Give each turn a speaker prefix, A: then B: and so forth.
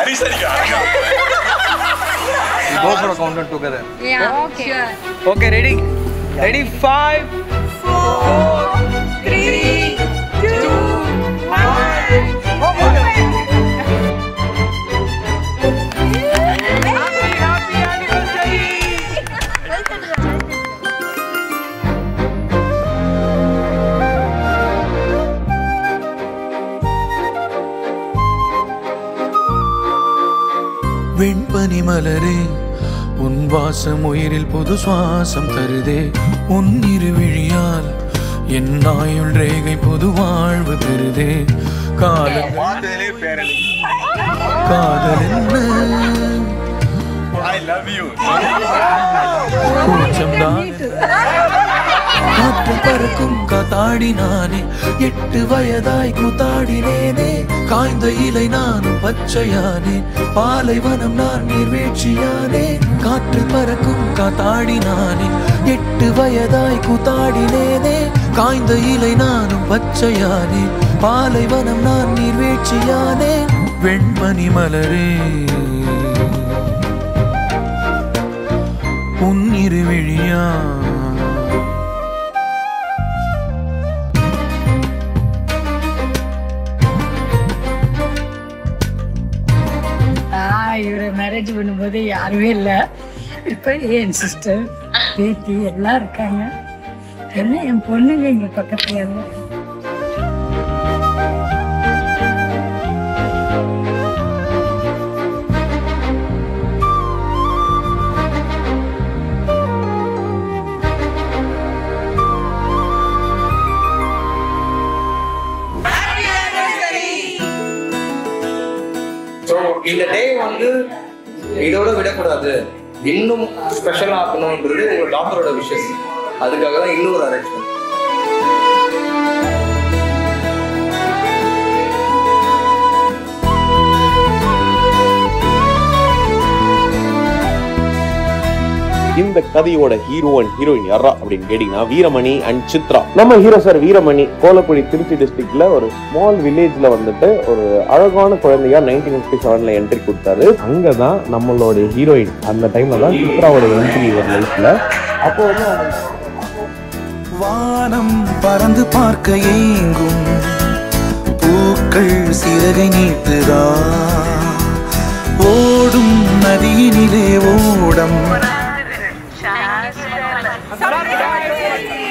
A: Go for a countdown together.
B: Yeah, sure.
A: Okay, ready? Ready? Five, four,
B: Three, two,
A: Happy, happy anniversary!
C: வெண்பனி மலரே உன் வாசம் உயிரில் புது சுவாசம் தருதே உன் இருவிழியால் என் ஆயுள் ரேகை புது வாழ்வு பெறுதே காதல் காதல் என்ன கூச்சம்தான் காற்று பறக்கும் காத்தாடி நானே எட்டு வயதாய் கூத்தாடினேனே காய்ந்த இலை நானும் பச்சையானே பாலைவனம் நான் நீர்வீழ்ச்சியானே காற்று பறக்கும் காத்தாடி நானே எட்டு வயதாய் கூத்தாடினேனே காய்ந்த இலை நானும் பச்சையானே பாலைவனம் நான் நீர்வீழ்ச்சியானே வெண்மணி மலரே உன் இருவிழியா
D: நான் இவரை மேரேஜ் பண்ணும்போது யாருமே இல்லை இப்போ என் சிஸ்டர் பேத்தி எல்லாம் இருக்காங்க என்ன என் பொண்ணுங்க இங்கே பக்கத்துல இல்லை
A: ஸோ இந்த டே வந்து இதோட விடக்கூடாது இன்னும் ஸ்பெஷல் ஆக்கணுன்றது உங்க டாக்டரோட விஷஸ் அதுக்காக தான் இன்னொரு அரேஞ்ச்மெண்ட்
E: இந்த கதையோட ஹீரோ அண்ட் ஹீரோயின் யாரா அப்படின்னு கேட்டீங்கன்னா வீரமணி அண்ட் சித்ரா நம்ம ஹீரோ சார் வீரமணி கோலக்குடி திருச்சி டிஸ்ட்ரிக்ட்ல ஒரு ஸ்மால் வில்லேஜ்ல வந்துட்டு ஒரு அழகான குழந்தையா நைன்டீன் ஃபிஃப்டி செவன்ல என்ட்ரி கொடுத்தாரு அங்கதான் நம்மளோட ஹீரோயின் அந்த டைம்ல தான் சித்ராவோட என்ட்ரி ஒரு லைஃப்ல அப்போ வந்து அவங்க
C: வானம் பறந்து பார்க்க ஏங்கும் பூக்கள் சிறகை நீட்டுதா ஓடும் நதியினிலே ஓடம்